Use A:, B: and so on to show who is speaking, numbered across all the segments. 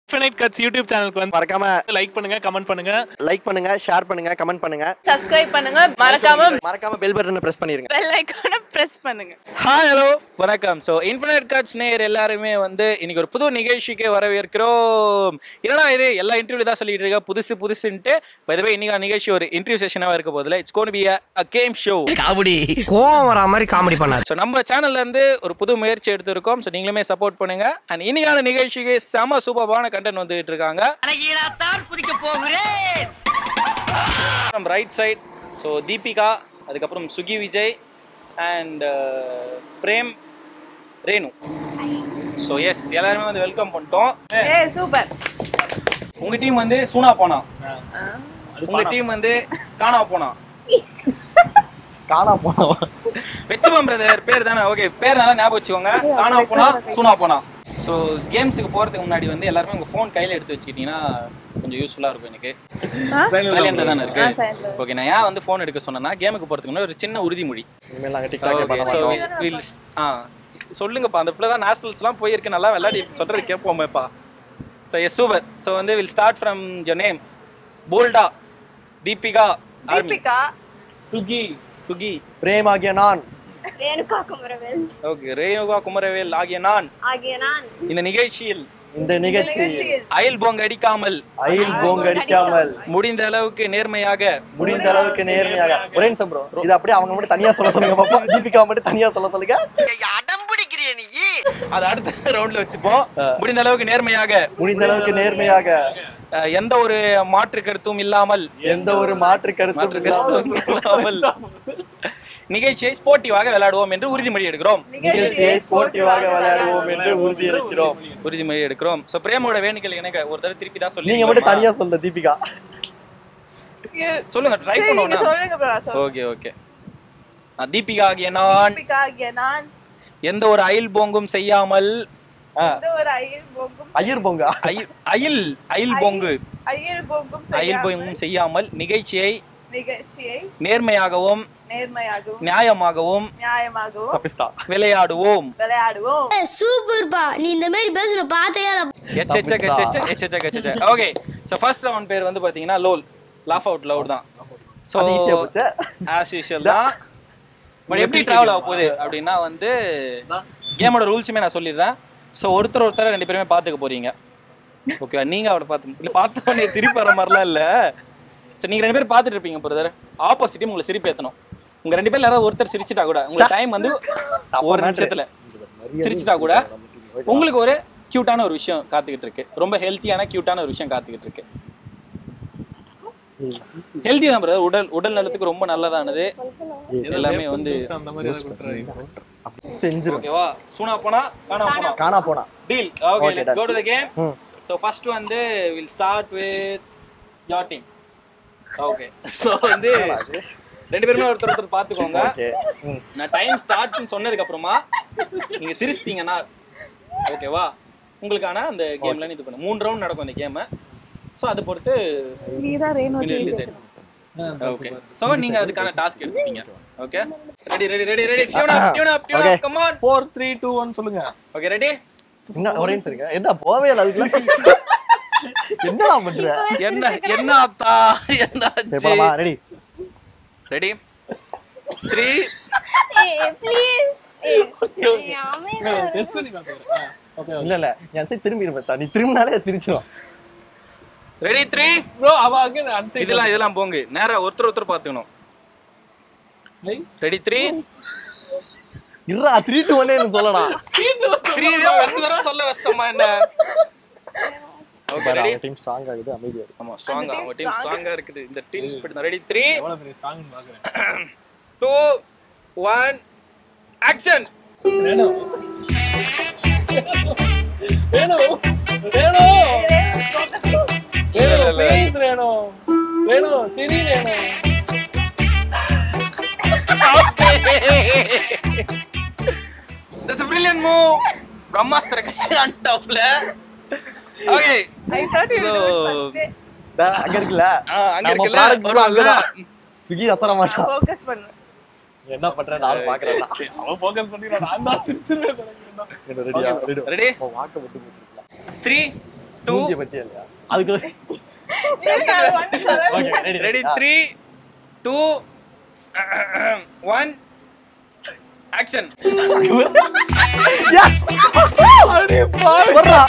A: Infinite cuts YouTube சேனலுக்கு வந்து
B: மறக்காம
A: லைக் பண்ணுங்க கமெண்ட் பண்ணுங்க
B: லைக் பண்ணுங்க ஷேர் பண்ணுங்க கமெண்ட் பண்ணுங்க
C: சப்ஸ்கிரைப் பண்ணுங்க மறக்காம
B: மறக்காம பெல் பட்டனை பிரஸ் பண்ணிருங்க
C: பெல் ஐக்கானை பிரஸ் பண்ணுங்க
A: ஹாய் ஹலோ வணக்கம் ஸோ இன்ஃபினைட் கட்ஸ் நேயர் எல்லாருமே வந்து இன்னைக்கு ஒரு புது நிகழ்ச்சிக்கு வரவேற்கிறோம் என்னடா இது எல்லா இன்டர்வியூ தான் சொல்லிட்டு இருக்க புதுசு புதுசுன்ட்டு பதவே இன்னைக்கு நிகழ்ச்சி ஒரு இன்டர்வியூ செஷனாக இருக்க போதில் it's gonna be a game show
D: comedy கோவம் வரா மாதிரி காமெடி பண்ணாரு
A: ஸோ நம்ம சேனல்ல இருந்து ஒரு புது முயற்சி எடுத்திருக்கோம் ஸோ நீங்களுமே சப்போர்ட் பண்ணுங்க அண்ட் இன்னைக்கான நிகழ்ச்சிக்கு செம சூப்பரான கண்டென்ட் வந்துகிட்டு இருக்காங்க
D: தான் குதிக்க போகிறேன்
A: நம்ம ரைட் சைட் ஸோ தீபிகா அதுக்கப்புறம் Suki Vijay and Prem Renu so yes எல்லாருமே வந்து வெல்கம் பண்ணிட்டோம்
C: ஏ சூப்பர்
A: உங்க டீம் வந்து சூனா போனா உங்க டீம் வந்து காணா போனா
B: காணா போனோம்
A: வெச்சுபம் பிரதர் பேர் தானே ஓகே பேர் நல்லா ஞாபகம் வச்சுக்கோங்க காணா போனா சூனா போனா ஸோ கேம்ஸுக்கு போறதுக்கு முன்னாடி வந்து எல்லாருமே உங்க ஃபோன் கையில எடுத்து வச்சுக்கிட்டீங்கன்னா கொஞ்சம் யூஸ்ஃபுல்லா இருக்கும் எனக்கு சைலண்ட்ல தானே இருக்கு ஓகே நான் ஏன் வந்து ஃபோன் எடுக்க சொன்னேன்னா கேமுக்கு போறதுக்கு முன்னாடி ஒரு சின்ன உறுதிமொழி
B: இனிமேல் நாங்க TikTok
A: okay so will ah சொல்லுங்கப்பா அந்த பிள்ளை தான் நேஷனல்ஸ்லாம் போயிருக்கு நல்லா விளையாடி சொல்றது கேட்போமேப்பா ஸோ எஸ் சூப்பர் ஸோ வந்து will start from your name போல்டா தீபிகா ஆர்மி
C: தீபிகா
A: சுகி சுகி
B: பிரேம் ஆகிய நான்
E: ரேணுகா குமரவேல்
A: ஓகே ரேணுகா குமரவேல் ஆகிய நான்
E: ஆகிய நான்
A: இந்த நிகழ்ச்சியில்
B: இந்த நிகழ்ச்சி
A: அயல் போங்க அடிக்காமல்
B: அயில் போங்க அடிக்காமல்
A: முடிந்த அளவுக்கு நேர்மையாக
B: முடிந்த அளவுக்கு நேர்மையாக ஒரே நிமிஷம் ப்ரோ இது அப்படியே அவங்க மட்டும் தனியா சொல்ல சொல்லுங்க பாப்போம் தீபிகா மட்டும் தனியா சொல்ல சொல்லுங்க
D: அடம் பிடிக்கிறிய நீ
A: அது அடுத்த ரவுண்ட்ல வச்சுப்போம் முடிந்த அளவுக்கு நேர்மையாக
B: முடிந்த அளவுக்கு நேர்மையாக
A: அஹ், எந்த ஒரு மாற்று கருத்தும் இல்லாமல்
B: எந்த ஒரு மாற்று
A: மாற்று
B: கருத்தும்
A: கருத்தும்
B: இல்லாமல்
A: இல்லாமல் நிகழ்ச்சியை ஸ்போர்ட்டிவாக விளையாடுவோம் என்று உறுதிமொழி எடுக்கிறோம்
B: நிகழ்ச்சியை ஸ்போர்ட்டிவாக விளையாடுவோம் என்று உறுதி இருக்கிறோம்
A: உறுதிமொழி எடுக்கிறோம் சோ பிரேமோட வேணுகள் எனக்கு ஒரு தடவை திருப்பி தான் சொல்லி
B: நீங்க மட்டும் தனியா சொல்ல தீபிகா
A: சொல்லுங்க ட்ரை
C: நீங்க
A: பண்ணுவோம்
C: சொல்லுங்க ப்ரோ சொல்லுங்க
A: ஓகே ஓகே தீபிகா ஆகிய நான்
C: தீபிகா ஆகிய நான்
A: எந்த ஒரு அயில் போங்கும் செய்யாமல்
C: இந்த ஒரு ஐயர் போகும்
B: ஐயர் போங்க
A: அயில் அயில் அயில் போங்கு
C: ஐயர் போகும்
A: அயில் போங்கும் செய்யாமல் நிகழ்ச்சியை
C: நிகழ்ச்சியை
A: நேர்மையாகவும்
C: நேர்மையாகவும்
A: நியாயமாகவும்
C: நியாயமாகவும்
B: தப்பிஸ்டா
C: விளையாடுவோம்
E: சூப்பர்ப்பா நீ இந்த மாதிரி பேசுற பார்த்தே
A: எச்செச்ச எச்செச்ச எச்செச்ச எச்செச்ச ஓகே ஸோ ஃபர்ஸ்ட் ரவுண்ட் பேர் வந்து பாத்தீங்கன்னா லோல் லாஃப் அவுட் லவுட் தான் ஸோ
B: அது ஈஸியா போச்சு
A: ஆஸ் யூஷுவல் தான் பட் எப்படி டிராவல் ஆக போகுது அப்படின்னா வந்து கேமோட ரூல்ஸுமே நான் சொல்லிடுறேன் ஸோ ஒருத்தர் ஒருத்தர் ரெண்டு பேருமே பார்த்துக்க போறீங்க ஓகே நீங்க அவளை பார்த்து இல்லை பார்த்தோன்னே திருப்பி வர மாதிரிலாம் இல்லை சரி நீங்க ரெண்டு பேரும் பார்த்துட்டு இருப்பீங்க பிரதர் ஆப்போசிட் உங்களை சிரிப்பு ஏற்றணும் உங்க ரெண்டு பேர்ல யாராவது ஒருத்தர் சிரிச்சிட்டா கூட உங்களுக்கு டைம் வந்து ஒரு நிமிஷத்துல சிரிச்சிட்டா கூட உங்களுக்கு ஒரு கியூட்டான ஒரு விஷயம் காத்துக்கிட்டு இருக்கு ரொம்ப ஹெல்த்தியான கியூட்டான ஒரு விஷயம் காத்துக்கிட்டு இருக்கு ஹெல்த்தி தான் பிரதர் உடல் உடல் நலத்துக்கு ரொம்ப நல்லதானது எல்லாமே வந்து
B: செஞ்சிரும்
A: ஓகேவா சூனா போனா காணா போனா
B: காணா போனா
A: deal okay
B: Okay,
A: let's go to the game
B: hmm.
A: So first வந்து will start with your team okay so வந்து ரெண்டு பேருமே ஒருத்தர் ஒருத்தர் பாத்துக்கோங்க
B: ஓகே ம்
A: நான் டைம் ஸ்டார்ட்னு சொன்னதுக்கு அப்புறமா நீங்க சிரிச்சிட்டீங்கன்னா ஓகேவா உங்களுக்கான அந்த கேம்ல இது பண்ணு மூணு ரவுண்ட் நடக்கும் அந்த கேம் சோ அதை பொறுத்து
C: நீதான் ரேணு
A: டிசைட் ஓகே சோ நீங்க அதுக்கான டாஸ்க் எடுத்துட்டீங்க okay ready ready ready ready tune up tune up tune
B: Okay.
A: Up come on 4 3 2 1 சொல்லுங்க ஓகே ரெடி
B: என்ன ஒரே நிமிஷம் இருங்க என்ன போவே இல்லை அதுக்குள்ள என்னடா பண்ற
A: என்ன என்ன அத்தா என்ன
B: சரி, போலாமா ரெடி
A: ரெடி 3
E: ப்ளீஸ்
B: இல்ல இல்ல என் சைடு திரும்பி இருப்பா நீ திரும்பினாலே திருச்சிடும்
A: ரெடி 3
F: ப்ரோ அவ அங்க அன்சைட்
A: இதெல்லாம் இதெல்லாம் போங்க நேரா ஒருத்தர் ஒருத்தர் பாத்துக்கணும் ரெடி 3
B: இருடா த்ரீ டூ ஒன்னே சொல்லடா
A: 3 இதே பத்து தடவை சொல்ல கஷ்டமா என்ன ஓகே ரெடி
B: டீம் ஸ்ட்ராங் ஆகுது அமைதியா இருக்கு
A: ஆமா ஸ்ட்ராங்கா அவங்க டீம் ஸ்ட்ராங்கா இருக்குது இந்த டீம் ஸ்பிரிட் தான் ரெடி 3
F: எவ்வளவு பெரிய ஸ்ட்ராங் பாக்குறேன்
A: 2 1 ஆக்ஷன்
F: ரேணு ரேணு ரேணு ரேணு ப்ளீஸ் ரேணு ரேணு சரி Renu
A: That's a brilliant move. பிரம்மாஸ்திர கையான் டாப்ல okay
C: I thought you
A: So,
B: டா, அங்க இருக்குல்ல
A: அங்க
B: நம்ம
A: இருக்குல்ல
B: product full ஆ
A: வரும்ல?
B: அங்கதான். ஸ்விக்கி அசர மாட்டான்
C: ஃபோக்கஸ் பண்ணு
B: என்ன பண்றேன் நானும் பாக்குறேன்
F: அவன் ஃபோக்கஸ் பண்ணிடுறான் நான் தான் சிரிச்சிருவேன்
B: ரெடியா ரெடி
A: ரெடி
B: வாக்க விட்டு போட்டுருக்கலாம்
A: த்ரீ டூ
B: மூஞ்சிய பத்தியா இல்லையா அதுக்கு okay ready
A: ready three two one action
B: போடா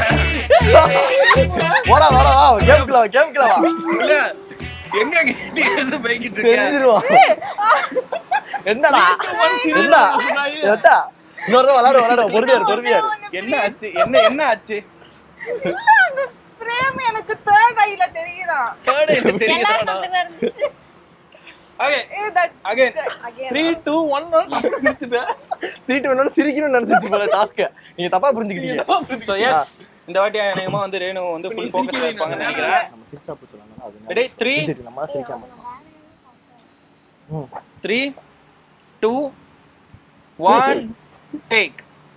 B: போடா வாடா வா கேமுக்குள்ள வா கேமுக்குள்ள வா
A: இல்ல எங்க நீ இருந்து போய்கிட்டு இருக்க
B: தெரிஞ்சிருவான் என்னடா என்ன ஏட்டா இன்னொரு தடவை விளையாடு விளையாடு பொறுமையா இரு பொறுமையா இரு
A: என்ன ஆச்சு என்ன என்ன ஆச்சு
C: பிரேம் எனக்கு தேர்ட் ஐல தெரியுதான்
A: தேர்ட் என்ன தெரியுதாடா okay
C: a that
A: again
F: three two one சிரிச்சுட்டேன்
B: திருட்டு வேணாலும் சிரிக்கணும்னு நினைச்சிட்டு போல டாஸ்க் நீங்க தப்பா புரிஞ்சுக்கிட்டீங்க
A: சோ எஸ் இந்த வாட்டி அநேகமா வந்து ரேணு வந்து ஃபுல் ஃபோக்கஸ் இருப்பாங்கன்னு நினைக்கிறேன்
B: நம்ம சிரிச்சா போச்சுலாம் அது
A: ரெடி த்ரீ
B: சரி நம்ம சிரிக்காம
A: த்ரீ டூ ஒன் டேக்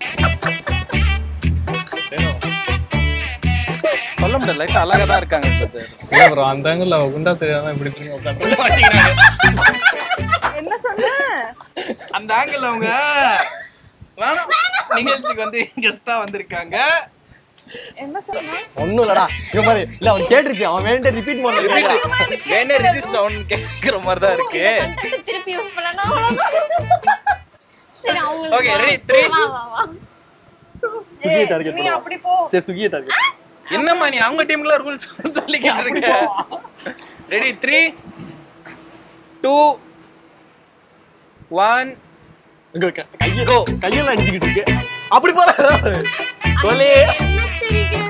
A: சொல்ல முடியல லைட்டா அழகா தான் இருக்காங்க இப்ப
F: இல்ல ப்ரோ அந்த ஆங்கிள் அவ குண்டா தெரியாம இப்படி திரும்பி உட்காந்து
A: உள்ள மாட்டிக்கிறாங்க.
C: என்ன சொன்ன
A: அந்த ஆங்கிள் அவங்க வேணாம் நிகழ்ச்சிக்கு வந்து கெஸ்டா வந்திருக்காங்க
C: என்ன சொன்ன
B: ஒண்ணும் இல்லடா இவன் மாதிரி இல்ல அவன் கேட்டுருச்சு அவன் வேண்டே ரிப்பீட் பண்ணல
A: வேணே ரிஜிஸ்டர் ஆன் கேக்குற மாதிரி தான் இருக்கு
E: திருப்பி யூஸ் பண்ணலாம் அவ்வளவுதான் சரி அவங்க
A: Okay, ready? Three.
E: வா வா வா
B: சுகியை டார்கெட்
C: நீ
B: பண்ணுவா
C: அப்படி போ
B: சரி சுகியை டார்கெட்
A: என்னம்மா நீ அவங்க டீம்ல ரூல்ஸ் சொல்லிக்கிட்டு இருக்க ரெடி த்ரீ டூ ஒன்
B: இங்க க- கைய
A: Go.
B: கையெல்லாம் அடிச்சுக்கிட்டு இருக்கு அப்படி போற கோலி
E: என்ன சிரிக்கிறது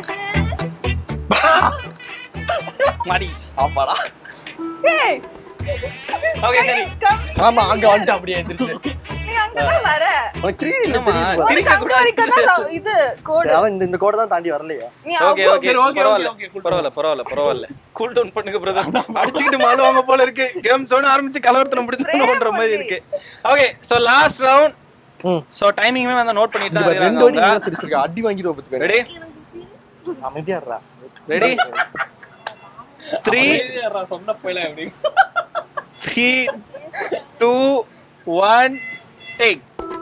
A: மாடிஸ்
B: ஆமாடா
C: ஏய்
A: ஓகே சரி
C: கம்
B: ஆமா அங்க வந்துட்டு அப்படியே எந்திரிச்சு
C: நீ அங்க தான் வர
B: உனக்கு த்ரீ இல்ல
A: என்னம்மா,
B: தெரியுமா?
A: சிரிக்க
C: உனக்கு அங்க வரைக்கும் தான்
A: கூடாது
C: ர- இது கோடு
B: அதான் இந்த இந்த கோடை தான் தாண்டி வரலையா
C: நீ
A: ஓகே
C: அவ்வளவு-
A: ஓகே
F: சரி, okay,
A: பரவாயில்ல
F: okay, okay,
A: பரவாயில்ல பரவாயில்ல பரவாயில்ல கூல் டவுன் பண்ணுங்க பிரதர் அடிச்சுக்கிட்டு மாளுவாங்க போல இருக்கு கேம் சோன் ஆரம்பிச்சு கலவரத்துல முடிஞ்சுன்ற மாதிரி இருக்கு okay so last round
B: hmm
A: so டைமிங்குமே வந்து நோட் பண்ணிட்டு
B: இந்த
A: தான்
B: ரெண்டு வாட்டி
A: இருக்காங்க
B: நீதான் சிரிச்சிருக்க அடி வாங்கிடுவோம் பத்துக்க
A: ரெடி
B: அமைதியா இருடா
A: ரெடி த்ரீ
F: சொன்ன போயில எப்படி
A: three two one take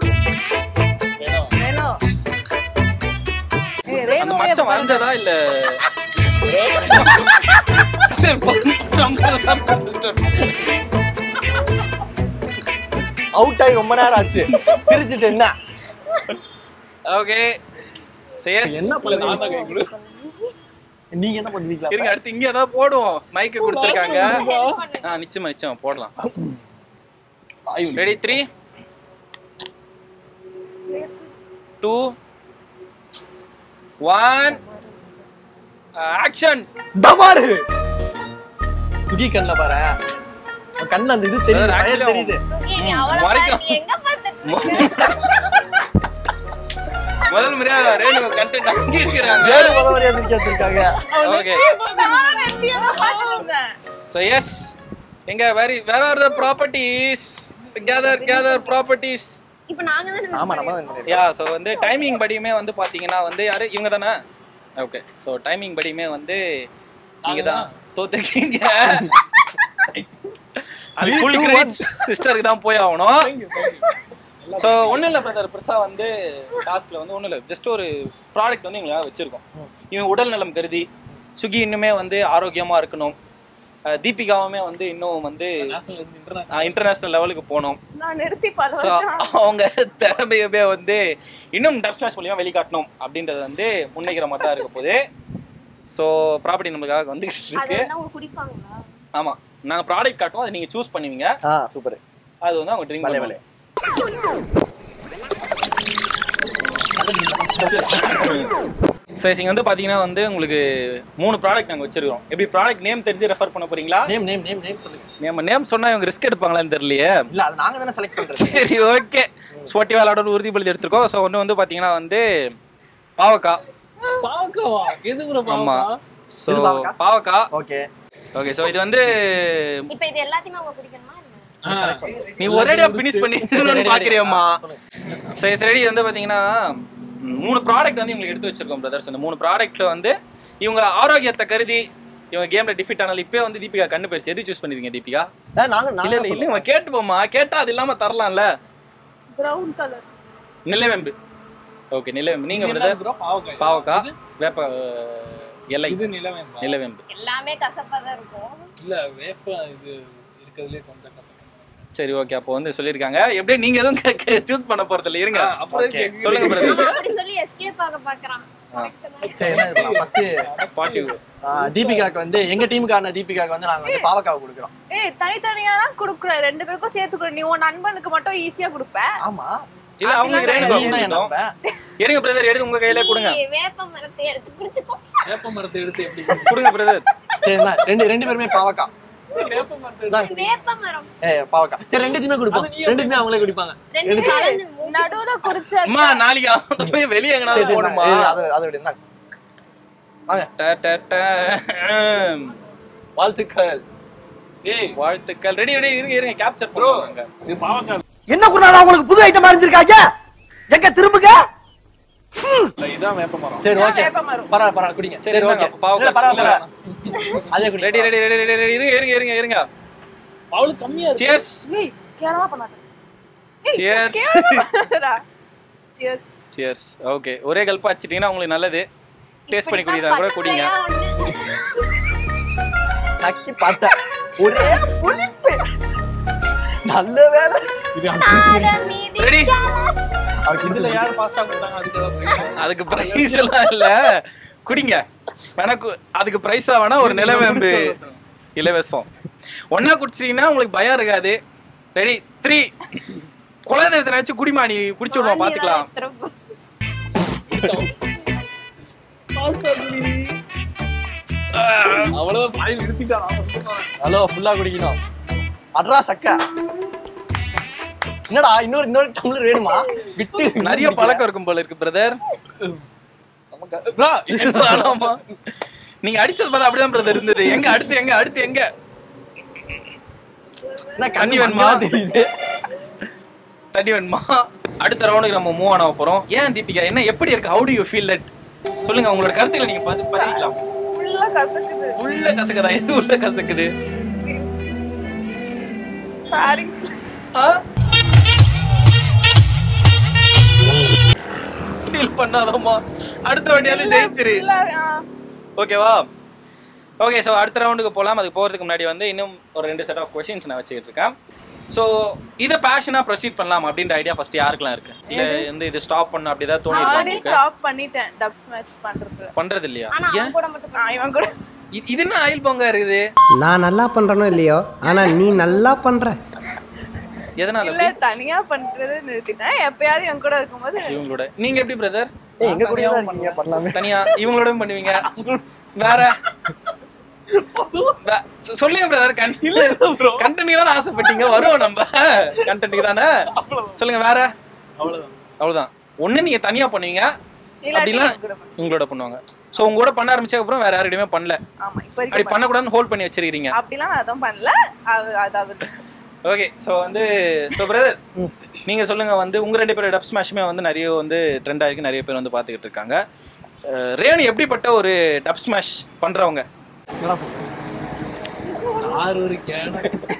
C: Renu ஏய்
A: அந்த
C: ரேணு
A: மச்சம் வரைஞ்சதா இல்ல சிஸ்டர் சிஸ்டர்
B: அவுட் ஆகி ரொம்ப நேரம் ஆச்சு பிரிச்சுட்டு என்ன
A: ஓகே சேஸ்
B: என்ன
F: இல்ல நான்
B: பண்ணுவீங்க
F: தான் கை கொடு
B: நீங்க என்ன பண்ணுவீங்களா
A: இருங்க அடுத்து இங்க ஏதாவது போடுவோம் மைக்கு கொடுத்துருக்காங்க ஆ நிச்சயமா நிச்சயமா போடலாம் ready three two one action
B: டமாரு சுகி கண்ணுல பாரு அவன் கண்ணு அந்த இது தெரியுது
A: Brother,
B: fire
A: actually
B: தெரியுது
E: ஓகே நீ அவ்வளவு
A: மறைக்கும்.
E: பார்த்து எங்க பார்த்து
A: முதல் முறையா ரேணு கண்டென்ட் அங்க இருக்கிறாங்க
B: வேறு முத மரியாதை இருக்க வச்சிருக்காங்க
A: ஓகே
C: நான் எப்படியோ பார்த்துட்டு இருந்தேன்
A: ஸோ எஸ் எங்க வேற வேற are the properties gather gather properties
E: இப்போ நாங்க தானே
B: ஆமா நம்ம தான் பண்ணிருக்கோம்.
A: யா ஸோ வந்து டைமிங் படியுமே வந்து பாத்தீங்கன்னா வந்து யாரு இவங்க தானே ஓகே ஸோ டைமிங் படியுமே வந்து நீங்க தான் தோத்துருக்கீங்க அது ஃபுல் கிரெடிட் சிஸ்டருக்கு தான் போய் ஆகணும் ஸோ ஒன்றும் இல்லை பிரதர் பெருசா வந்து டாஸ்க்ல வந்து ஒன்றும் இல்லை ஜஸ்ட் ஒரு ப்ராடக்ட் வந்து எங்களால் வச்சிருக்கோம் இவங்க உடல் நலம் கருதி சுகி இன்னுமே வந்து ஆரோக்கியமா இருக்கணும் அஹ் தீபிகாவுமே வந்து இன்னும் வந்து
F: நேஷனல் இன்டர்நேஷனல்
A: இன்டர்நேஷனல் லெவலுக்கு போகணும்
C: நான் நிறுத்தி பல
A: ஸோ
C: வருஷம்
A: அவங்க திறமையவே வந்து இன்னும் டப் ஸ்மாஷ் மூலியமா வெளிக்காட்டணும் அப்படின்றது வந்து முன்னைக்கிற மாதிரி தான் இருக்க போகுது ஸோ ப்ராப்பர்ட்டி நம்மளுக்காக வந்துகிட்டு
E: அது
A: இருக்கு
E: வந்து அவங்க குடிப்பாங்களா
A: ஆமா நாங்க ப்ராடக்ட் காட்டுவோம் அதை நீங்க சூஸ் பண்ணுவீங்க
B: ஆ சூப்பர்
A: அது வந்து அவங்க ட்ரிங்க்
B: வலே,
A: பண்ணுவாங்க சரி இங்க வந்து பாத்தீங்கன்னா வந்து உங்களுக்கு மூணு ப்ராடக்ட் நாங்க வச்சிருக்கோம் எப்படி ப்ராடக்ட் நேம் தெரிஞ்சு ரெஃபர் பண்ண போறீங்களா
B: நேம் நேம் நேம் நேம் சொல்லுங்க
A: நம்ம நேம் சொன்னா இவங்க ரிஸ்க் எடுப்பாங்களான்னு தெரியலையே
B: இல்ல அது நாங்க தானே செலக்ட் பண்றது
A: சரி ஓகே ஸ்போர்ட்டி விளையாட உறுதிப்படுத்தி எடுத்திருக்கோம் ஸோ ஒன்று வந்து பாத்தீங்கன்னா வந்து பாவக்காய்
F: பாக்கவா எது ப்ரோ
A: ஆமா
F: பாவக்கா
A: ஸோ
B: எது பாவக்காய்?
A: பாவக்காய்
B: ஓகே
A: ஓகே ஸோ இது வந்து
E: இப்போ இது எல்லாத்தையுமே அவங்க குடிக்கணுமா என்ன
A: நீ ஒரேடியா ஃபினிஷ் பண்ணி பாக்குறியம்மா சரி சரி வந்து பாத்தீங்கன்னா ம், மூணு ப்ராடக்ட் வந்து இவங்களுக்கு எடுத்து வச்சிருக்கோம் பிரதர்ஸ் அந்த மூணு ப்ராடக்ட்ல வந்து இவங்க ஆரோக்கியத்தை கருதி இவங்க கேம்ல டிஃபிட் ஆனாலும் இப்பயே வந்து தீபிகா கண்ணு போயிடுச்சு எது சூஸ் பண்ணிருக்கீங்க தீபிகா
B: ஏ, நாங்க
A: இல்ல
B: நாங்க
A: இல்ல இல்ல கேட்டு போமா கேட்டா அது இல்லாம தரலாம்ல
C: பிரவுன் கலர்
A: நிலவேம்பு ஓகே நிலவேம்பு நீங்க பிரதர்
F: ப்ரோ பாவக்காய்
A: பாவக்காய் வேப்ப இலை
F: இது நிலவேம்பா
A: நிலவேம்பு
G: எல்லாமே கசப்பா தான் இருக்கும்
F: இல்ல வேப்ப இது இருக்கிறதுலே கொஞ்சம் கசப்பு
A: சரி ஓகே அப்போ வந்து சொல்லியிருக்காங்க எப்படியே நீங்க எதுவும் சூஸ் பண்ண போறது இல்ல இருங்க
F: அப்புறம்
B: Okay.
F: எதுக்கு
A: சொல்லுங்க பிரதர்
G: அவன் அப்படி சொல்லி எஸ்கேப் ஆக பாக்குறான்
B: சரி என்ன பண்ணலாம் ஃபர்ஸ்ட்
A: ஸ்பாட்டிவ்
B: தீபிகாக்கு வந்து எங்க டீமுக்கான தீபிகாக்கு வந்து நாங்க வந்து பாவக்காவை கொடுக்குறோம்
C: ஏய் தனித்தனியா தான் குடுக்குற ரெண்டு பேருக்கும் சேர்த்து கொடு நீ உன் நண்பனுக்கு மட்டும் ஈஸியா கொடுப்ப
B: ஆமா
A: இல்ல அவங்களுக்கு ரெண்டு
B: நீ
A: பேரும்
B: தான் என்
A: கொடுத்தோம்.
B: நண்பன்.
A: எடுங்க பிரதர் எடுத்து உங்க கையில கொடுங்க
G: நீ வேப்ப மரத்தை எடுத்து பிடிச்சுக்கோ
F: வேப்ப மரத்தை எடுத்து எப்படி
A: கொடுங்க பிரதர்
B: சரி இந்தா, ரெண்டு ரெண்டு பேருமே பாவக்கா
F: வேப்ப மரத்தை
B: இந்தா,
G: வேப்ப மரம்
B: ஏய் பாவக்கா சரி ரெண்டுத்தையுமே கொடுப்போம் ரெண்டுமே அவங்களே குடிப்பாங்க
G: ரெண்டு கலந்து மூ-
C: நடுவுல குறிச்ச
A: அம்மா நாளைக்கு அவங்க போய் வெளியே
B: சரி,
A: எங்கனாலும்
B: சரி,
A: போகணுமா
B: இந்தா, அது அது விடு இந்தாங்க. வாங்க
A: ட, ட, ட.
B: வாழ்த்துக்கள்
F: ஏய்
A: வாழ்த்துக்கள் ரெடி ரெடி இருங்க இருங்க கேப்சர் பண்ணுவாங்க
F: இது பாவக்காய்
D: என்ன குருநாடா உங்களுக்கு புது ஐட்டம் அறிஞ்சிருக்காங்க எங்க திரும்புங்க
F: இல்ல இதான் வேப்ப மரம்
B: சரி ஓகே
C: வேப்ப மரம்.
B: பரவாயில்ல பரவாயில்ல குடிங்க
A: சரி,
B: சரி
A: இந்தாங்க,
B: ஓகே
A: பாவக்காய்
B: இல்ல, பரவாயில்ல பரவாயில்ல அதே குடி
A: ready ready ready ready ready இருங்க இருங்க இருங்க இருங்க
F: அவளுக்கு கம்மியா இருக்கு
A: சியர்ஸ்
C: ஏய் கேரளா பண்ணாத
A: சியர்ஸ்
C: சியர்ஸ்
A: சியர்ஸ் ஓகே ஒரே கல்பா வச்சிட்டீங்கன்னா உங்களுக்கு நல்லது டேஸ்ட் பண்ணி குடிதா கூட குடிங்க
G: பச்சையா ஒண்ணு.
B: நக்கி பார்த்தேன் ஒரே புளிப்பு நல்ல வேலை
F: இது
G: ஆட மீதி
A: ரெடி
F: இதுல யார் பாஸ்டா கொடுத்தாங்க அதுக்கு ஏதாவது prize ஆ?
A: அதுக்கு பிரைஸ் எல்லாம் இல்ல குடிங்க வேணா கு- அதுக்கு பிரைஸா வேணா ஒரு நிலவேம்பு இலவசம் ஒன்னா குடிச்சிட்டீங்கன்னா உங்களுக்கு பயம் இருக்காது ரெடி த்ரீ குலதெய்வத்தை நினைச்சு குடிமா நீ குடிச்சு விடுவோம் பாத்துக்கலாம்
G: திரும்ப.
F: பாஸ்தா குடி. அவ்வளவு பாய் நிறுத்திட்டான் நான் சொல்லுவேன்.
B: ஹலோ ஃபுல்லா குடிக்கணும் அட்ரா சக்கா என்னடா இன்னொரு இன்னொரு டம்ளர் வேணுமா விட்டு
A: நிறைய பழக்கம் இருக்கும் போல இருக்கு பிரதர்
F: நமக்கு bro,
A: நீங்க அடிச்சது பார்த்தா அப்படிதான் பிரதர் இருந்தது எங்க அடுத்து எங்க அடுத்து எங்க
B: என்ன
A: தண்ணி
B: கண்ணி
A: வேணுமா?
B: வேணுமா தெரியுது
A: தண்ணி வேணுமா அடுத்த ரவுண்டுக்கு நம்ம மூவ் ஆன போறோம் ஏன் தீபிகா என்ன எப்படி இருக்கு how do you feel that சொல்லுங்க உங்களோட கருத்துக்களை நீங்க பார்த்து பதிவிக்கலாம்
C: ஃபுல்லா கசக்குது
A: உள்ள கசக்குதா எது உள்ள கசக்குது
C: பாரிங்ஸ்
A: ஃபீல் பண்ணாதம்மா அடுத்த வாட்டியாவது ஜெயிச்சிரு
C: ஃபுல்லா
A: ஓகேவா ஓகே ஸோ அடுத்த ரவுண்டுக்கு போகலாம் அதுக்கு போகிறதுக்கு முன்னாடி வந்து இன்னும் ஒரு ரெண்டு செட் ஆஃப் கொஷின்ஸ் நான் வச்சுக்கிட்டு இருக்கேன் ஸோ இதை பேஷனாக ப்ரொசீட் பண்ணலாம் அப்படின்ற ஐடியா ஃபர்ஸ்ட் யாருக்கெல்லாம் இருக்கு இல்லை வந்து இது ஸ்டாப் பண்ண அப்படி ஏதாவது தோணி
C: ஆல்ரெடி
A: இருக்கா
C: ஸ்டாப் பண்ணிட்டேன் டப் ஸ்மாஷ் பண்றது
A: பண்றது இல்லையா
G: ஆனா
A: ஏன்
G: அவன் கூட மட்டும்
C: நான் இவன் கூட
A: இது- இது என்ன ஆயில் பொங்க இருக்குது
D: நான் நல்லா பண்றனோ இல்லையோ ஆனா நீ நல்லா பண்ற
A: எதனால
C: இல்ல
A: அப்படி?
C: தனியா பண்றது நிறுத்திட்டேன் எப்பயாவது இவன் கூட இருக்கும்போது
A: இவங்களோட நீங்க எப்படி பிரதர்
B: ஏய் எங்க கூட தான் இருக்கீங்க பண்ணலாமே
A: தனியா இவங்களோட பண்ணுவீங்க வேற வே- சொ- சொல்லுங்க பிரதர் கண்டென்ட் தானே ஆசைப்பட்டீங்க வருவோம் நம்ம கண்டென்ட் தானே சொல்லுங்க வேற
F: அவ்வளவுதான்
A: அவ்வளவுதான் ஒண்ணு நீங்க தனியா பண்ணுவீங்க
C: இல்லாட்டி
A: அப்படின்னா
C: இவன் கூட பண்ணு.
A: உங்களோட பண்ணுவாங்க சோ உங்க கூட பண்ண ஆரம்பிச்சதுக்கு அப்புறம் வேற யாருடையுமே பண்ணல
C: ஆமா இப்ப
A: அப்படி
C: வரைக்கும்
A: பண்ணக்கூடாதுன்னு ஹோல்ட் பண்ணி வச்சிருக்கீங்க
C: அப்படிலாம் நான் எதுவும் பண்ணல அது அதாவது
A: ஓகே ஸோ வந்து ஸோ பிரதர் நீங்க சொல்லுங்க வந்து உங்க ரெண்டு பேரோட டப் ஸ்மாஷுமே வந்து நிறைய வந்து ட்ரெண்ட் ஆயிருக்கு நிறைய பேர் வந்து பார்த்துக்கிட்டு இருக்காங்க அஹ் ரேணு எப்படிப்பட்ட ஒரு டப் ஸ்மாஷ் பண்றவங்க
F: சார் ஒரு கேன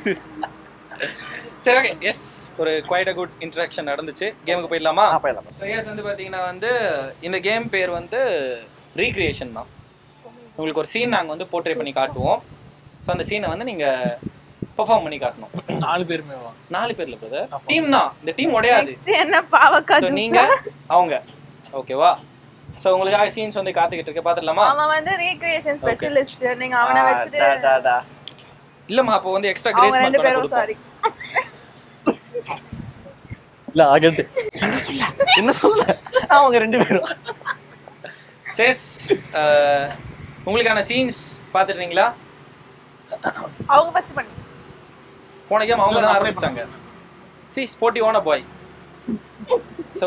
A: சரி ஓகே எஸ் ஒரு குவைட் அ குட் இன்ட்ராக்ஷன் நடந்துச்சு கேமுக்கு போயிடலாமா
B: ஆ, போயிடலாம்.
A: எஸ் வந்து பார்த்தீங்கன்னா வந்து இந்த கேம் பேர் வந்து ரீக்ரியேஷன் தான் உங்களுக்கு ஒரு சீன் நாங்கள் வந்து போர்ட்ரே பண்ணி காட்டுவோம் ஸோ அந்த சீனை வந்து நீங்கள் பெர்ஃபார்ம் பண்ணி காட்டணும்
F: நாலு பேருமே வா
A: நாலு பேர்ல பிரதர் டீம் தான் இந்த டீம் உடையாது
C: நெக்ஸ்ட் என்ன பாவக்கா
A: ஸோ
C: juice
A: நீங்க
C: ஆ?
A: அவங்க ஓகேவா ஸோ உங்களுக்காக சீன்ஸ் வந்து காத்துக்கிட்டு இருக்க பார்த்துடலாமா
C: அவன் வந்து ரீக்ரியேஷன் ஸ்பெஷலிஸ்ட் நீங்க அவனை
B: ஆ,
C: வச்சுட்டு
B: டா, டா, டா.
A: இல்லம்மா அப்போ வந்து எக்ஸ்ட்ரா
C: அவங்க
A: கிரேஸ்
C: ரெண்டு
A: மார்க்
C: பேரும்
A: கொடுப்போம்
C: சாரி
B: இல்ல ஆகட்டு என்ன சொல்ல அவங்க ரெண்டு பேரும்
A: சேஸ் உங்களுக்கான சீன்ஸ் பார்த்துட்டீங்களா
C: அவங்க ஃபர்ஸ்ட் பண்ணு
A: போன கேம் அவங்க தான் ஆரம்பிச்சாங்க சி ஸ்போர்ட்டி ஓன பாய் ஸோ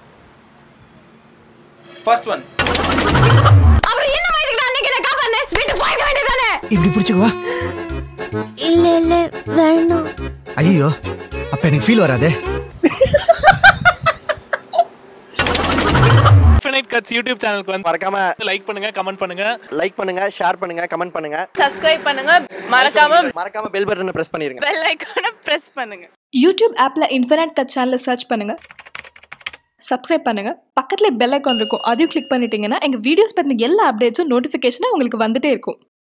A: ஃபர்ஸ்ட் ஒன்
E: அப்புறம் என்ன வயசுக்கு அன்னைக்கு என்ன காப்பாந்து வீட்டு போயிருக்க வேண்டியதானே
H: இப்படி பிடிச்சுக்குவா
E: இல்ல இல்ல வேணாம்
H: ஐயோ அப்ப எனக்கு ஃபீல் வராதே
F: இன்ஃபினைட் கட்ஸ் யூடியூப் சேனலுக்கு வந்து
B: மறக்காம
F: லைக் பண்ணுங்க கமெண்ட் பண்ணுங்க
B: லைக் பண்ணுங்க ஷேர் பண்ணுங்க கமெண்ட் பண்ணுங்க
C: சப்ஸ்கிரைப் பண்ணுங்க மறக்காம
B: மறக்காம பெல் பட்டனை பிரஸ் பண்ணிருங்க
C: பெல் ஐகானை பிரஸ் பண்ணுங்க
I: யூடியூப் ஆப்பில் இன்ஃபினிட் கட் சேனலை சர்ச் பண்ணுங்கள் சப்ஸ்கிரைப் பண்ணுங்க பக்கத்துல பெல் ஐக்கான் இருக்கும் அதையும் கிளிக் பண்ணிட்டீங்கன்னா எங்க வீடியோஸ் பத்தின எல்லா அப்டேட்ஸும் நோட்டிஃபிகேஷனாக உங்களுக்கு வந்துட்டே இருக்கும்